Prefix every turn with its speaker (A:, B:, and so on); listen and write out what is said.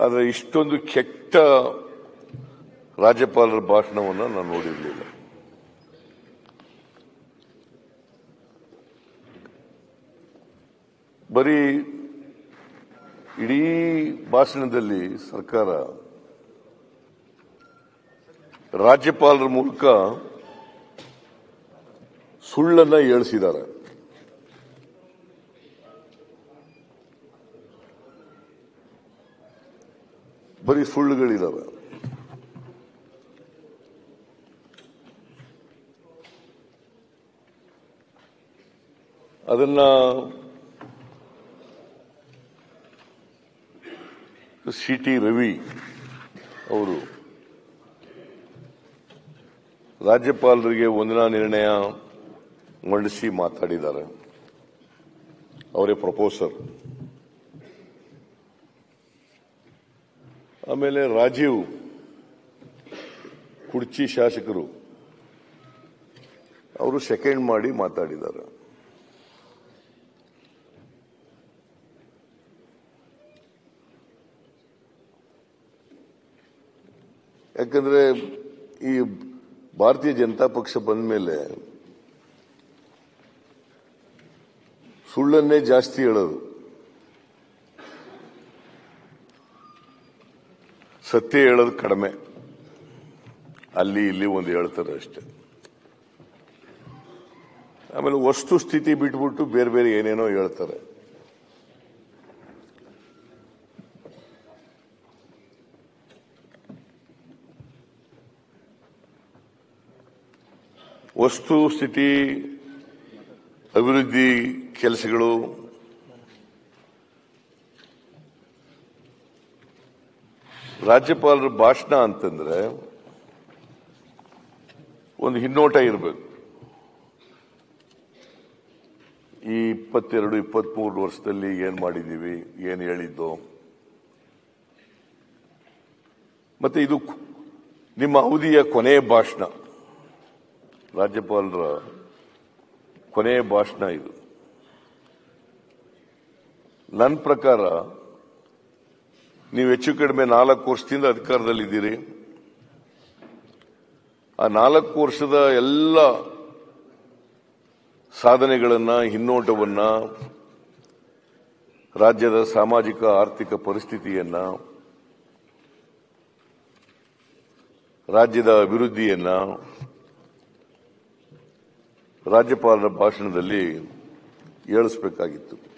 A: ಆದರೆ ಇಷ್ಟೊಂದು ಕೆಟ್ಟ ರಾಜ್ಯಪಾಲರ ಭಾಷಣವನ್ನು ನಾನು ನೋಡಿರಲಿಲ್ಲ ಬರೀ ಇಡೀ ಭಾಷಣದಲ್ಲಿ ಸರ್ಕಾರ ರಾಜ್ಯಪಾಲರ ಮೂಲಕ ಸುಳ್ಳನ್ನ ಹೇಳಿಸಿದ್ದಾರೆ ಬರೀ ಸುಳ್ಳುಗಳಿದಾವೆ ಅದನ್ನ ಸಿ ಟಿ ರವಿ ಅವರು ರಾಜ್ಯಪಾಲರಿಗೆ ವಂದನಾ ನಿರ್ಣಯ ಮಂಡಿಸಿ ಮಾತಾಡಿದ್ದಾರೆ ಅವರೇ ಪ್ರಪೋಸರ್ ಆಮೇಲೆ ರಾಜೀವ್ ಕುಡ್ಚಿ ಶಾಸಕರು ಅವರು ಸೆಕೆಂಡ್ ಮಾಡಿ ಮಾತಾಡಿದ್ದಾರೆ ಯಾಕಂದ್ರೆ ಈ ಭಾರತೀಯ ಜನತಾ ಪಕ್ಷ ಬಂದ ಮೇಲೆ ಸುಳ್ಳನ್ನೇ ಜಾಸ್ತಿ ಹೇಳೋದು ಸತ್ಯ ಹೇಳೋದು ಕಡಿಮೆ ಅಲ್ಲಿ ಇಲ್ಲಿ ಒಂದು ಹೇಳ್ತಾರೆ ಅಷ್ಟೇ ಆಮೇಲೆ ವಸ್ತು ಸ್ಥಿತಿ ಬಿಟ್ಬಿಟ್ಟು ಬೇರೆ ಬೇರೆ ಏನೇನೋ ಹೇಳ್ತಾರೆ ವಸ್ತು ಸ್ಥಿತಿ ಅಭಿವೃದ್ಧಿ ಕೆಲಸಗಳು ರಾಜ್ಯಪಾಲರ ಭಾಷಣ ಅಂತಂದ್ರೆ ಒಂದು ಹಿನ್ನೋಟ ಇರಬೇಕು ಈ ಇಪ್ಪತ್ತೆರಡು ಇಪ್ಪತ್ಮೂರು ವರ್ಷದಲ್ಲಿ ಏನ್ ಮಾಡಿದೀವಿ ಏನ್ ಹೇಳಿದ್ದು ಮತ್ತೆ ಇದು ನಿಮ್ಮ ಅವಧಿಯ ಕೊನೆಯ ಭಾಷಣ ರಾಜ್ಯಪಾಲರ ಕೊನೆಯ ಭಾಷಣ ಇದು ನನ್ನ ಪ್ರಕಾರ ನೀವು ಹೆಚ್ಚು ಕಡಿಮೆ ನಾಲ್ಕು ವರ್ಷದಿಂದ ಅಧಿಕಾರದಲ್ಲಿದ್ದೀರಿ ಆ ನಾಲ್ಕು ವರ್ಷದ ಎಲ್ಲ ಸಾಧನೆಗಳನ್ನ ಹಿನ್ನೋಟವನ್ನ ರಾಜ್ಯದ ಸಾಮಾಜಿಕ ಆರ್ಥಿಕ ಪರಿಸ್ಥಿತಿಯನ್ನ ರಾಜ್ಯದ ಅಭಿವೃದ್ಧಿಯನ್ನ ರಾಜ್ಯಪಾಲರ ಭಾಷಣದಲ್ಲಿ ಹೇಳಿಸಬೇಕಾಗಿತ್ತು